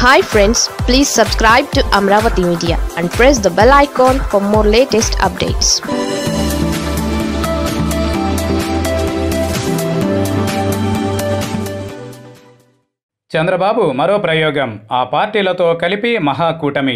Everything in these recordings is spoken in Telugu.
hi friends please subscribe to Amaravati media and press the bell icon for more latest updates Chandrababu మరో ప్రయోగం ఆ పార్టీలతో కలిపి మహాకూటమి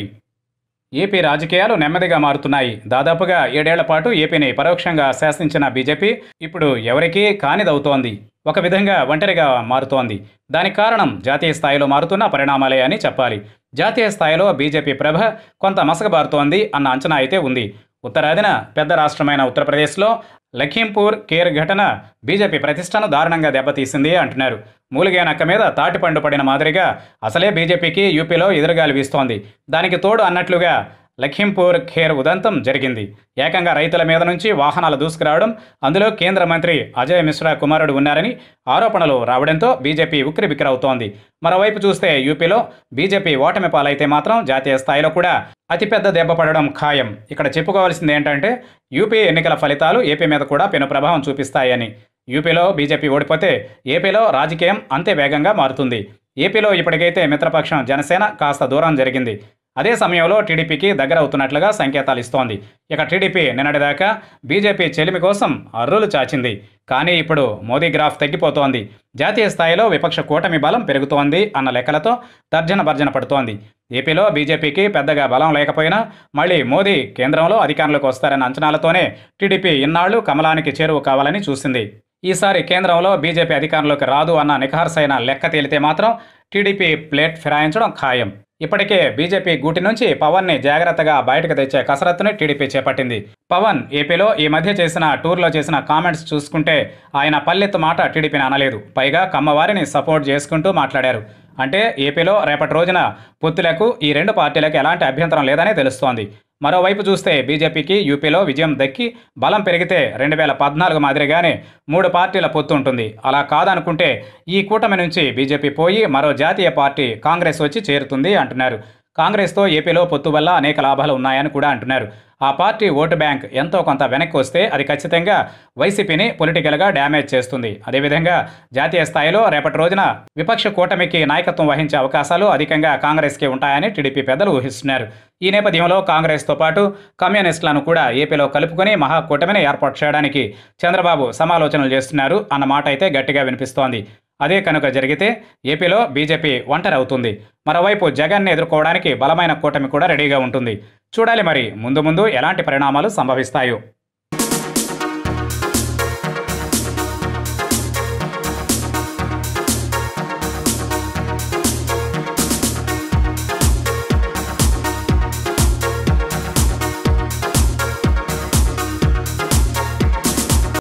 ఏపీ రాజకీయాలు నెమ్మదిగా మారుతున్నాయి దాదాపుగా ఏడేళ్ల పాటు ఏపీని పరోక్షంగా శాసించిన బీజేపీ ఇప్పుడు ఎవరికీ కానిదవుతోంది ఒక విధంగా ఒంటరిగా మారుతోంది దానికి కారణం జాతీయ స్థాయిలో మారుతున్న పరిణామాలే అని చెప్పాలి జాతీయ స్థాయిలో బీజేపీ ప్రభ కొంత మసకబారుతోంది అన్న అంచనా అయితే ఉంది ఉత్తరాదిన పెద్ద రాష్ట్రమైన ఉత్తరప్రదేశ్లో లఖీంపూర్ కేర్ ఘటన బీజేపీ ప్రతిష్టను దారుణంగా దెబ్బతీసింది అంటున్నారు మూలిగే నక్క మీద తాటిపండు పడిన మాదిరిగా అసలే బీజేపీకి యూపీలో ఎదురుగాలి వీస్తోంది దానికి తోడు అన్నట్లుగా లఖీంపూర్ ఖేర్ ఉదంతం జరిగింది ఏకంగా రైతుల మీద నుంచి వాహనాలు దూసుకురావడం అందులో కేంద్ర మంత్రి అజయ్ మిశ్రా కుమారుడు ఉన్నారని ఆరోపణలు రావడంతో బీజేపీ ఉక్కిరిబిక్కిరవుతోంది మరోవైపు చూస్తే యూపీలో బీజేపీ ఓటమి పాలైతే మాత్రం జాతీయ స్థాయిలో కూడా అతిపెద్ద దెబ్బ పడడం ఖాయం ఇక్కడ చెప్పుకోవాల్సింది ఏంటంటే యూపీ ఎన్నికల ఫలితాలు ఏపీ మీద కూడా పెను ప్రభావం చూపిస్తాయని యూపీలో బీజేపీ ఓడిపోతే ఏపీలో రాజకీయం అంతే వేగంగా మారుతుంది ఏపీలో ఇప్పటికైతే మిత్రపక్షం జనసేన కాస్త దూరం జరిగింది అదే సమయంలో టీడీపీకి దగ్గర అవుతున్నట్లుగా సంకేతాలు ఇస్తోంది ఇక టీడీపీ నిన్నటిదాకా బీజేపీ చెలిమి కోసం అర్రులు చాచింది కానీ ఇప్పుడు మోదీ గ్రాఫ్ తగ్గిపోతోంది జాతీయ స్థాయిలో విపక్ష కూటమి బలం పెరుగుతోంది అన్న లెక్కలతో తర్జన భర్జన పడుతోంది ఏపీలో బీజేపీకి పెద్దగా బలం లేకపోయినా మళ్ళీ మోదీ కేంద్రంలో అధికారంలోకి వస్తారన్న అంచనాలతోనే టీడీపీ ఇన్నాళ్లు కమలానికి చేరువ కావాలని చూసింది ఈసారి కేంద్రంలో బీజేపీ అధికారంలోకి రాదు అన్న నిఖార్సైన లెక్క తేలితే మాత్రం టీడీపీ ప్లేట్ ఫిరాయించడం ఖాయం ఇప్పటికే బీజేపీ గూటి నుంచి పవన్ ని జాగ్రత్తగా బయటకు తెచ్చే కసరత్తుని టీడీపీ చేపట్టింది పవన్ ఏపీలో ఈ మధ్య చేసిన టూర్లో చేసిన కామెంట్స్ చూసుకుంటే ఆయన పల్లెత్తు మాట టీడీపీని అనలేదు పైగా కమ్మవారిని సపోర్ట్ చేసుకుంటూ మాట్లాడారు అంటే ఏపీలో రేపటి రోజున పొత్తులకు ఈ రెండు పార్టీలకు ఎలాంటి అభ్యంతరం లేదని తెలుస్తోంది మరోవైపు చూస్తే బీజేపీకి యూపీలో విజయం దక్కి బలం పెరిగితే రెండు వేల పద్నాలుగు మాదిరిగానే మూడు పార్టీల పొత్తు ఉంటుంది అలా కాదనుకుంటే ఈ కూటమి నుంచి బీజేపీ పోయి మరో జాతీయ పార్టీ కాంగ్రెస్ వచ్చి చేరుతుంది అంటున్నారు కాంగ్రెస్తో ఏపీలో పొత్తు వల్ల అనేక లాభాలు ఉన్నాయని కూడా అంటున్నారు ఆ పార్టీ ఓటు బ్యాంక్ ఎంతో కొంత వెనక్కి వస్తే అది ఖచ్చితంగా వైసీపీని పొలిటికల్గా డ్యామేజ్ చేస్తుంది అదేవిధంగా జాతీయ స్థాయిలో రేపటి రోజున విపక్ష కూటమికి నాయకత్వం వహించే అవకాశాలు అధికంగా కాంగ్రెస్కి ఉంటాయని టీడీపీ పెద్దలు ఊహిస్తున్నారు ఈ నేపథ్యంలో కాంగ్రెస్తో పాటు కమ్యూనిస్టులను కూడా ఏపీలో కలుపుకొని మహాకూటమిని ఏర్పాటు చేయడానికి చంద్రబాబు సమాలోచనలు చేస్తున్నారు అన్న మాట అయితే గట్టిగా వినిపిస్తోంది అదే కనుక జరిగితే ఏపీలో బీజేపీ ఒంటరి అవుతుంది మరోవైపు జగన్ని ఎదుర్కోవడానికి బలమైన కూటమి కూడా రెడీగా ఉంటుంది చూడాలి మరి ముందు ముందు ఎలాంటి పరిణామాలు సంభవిస్తాయో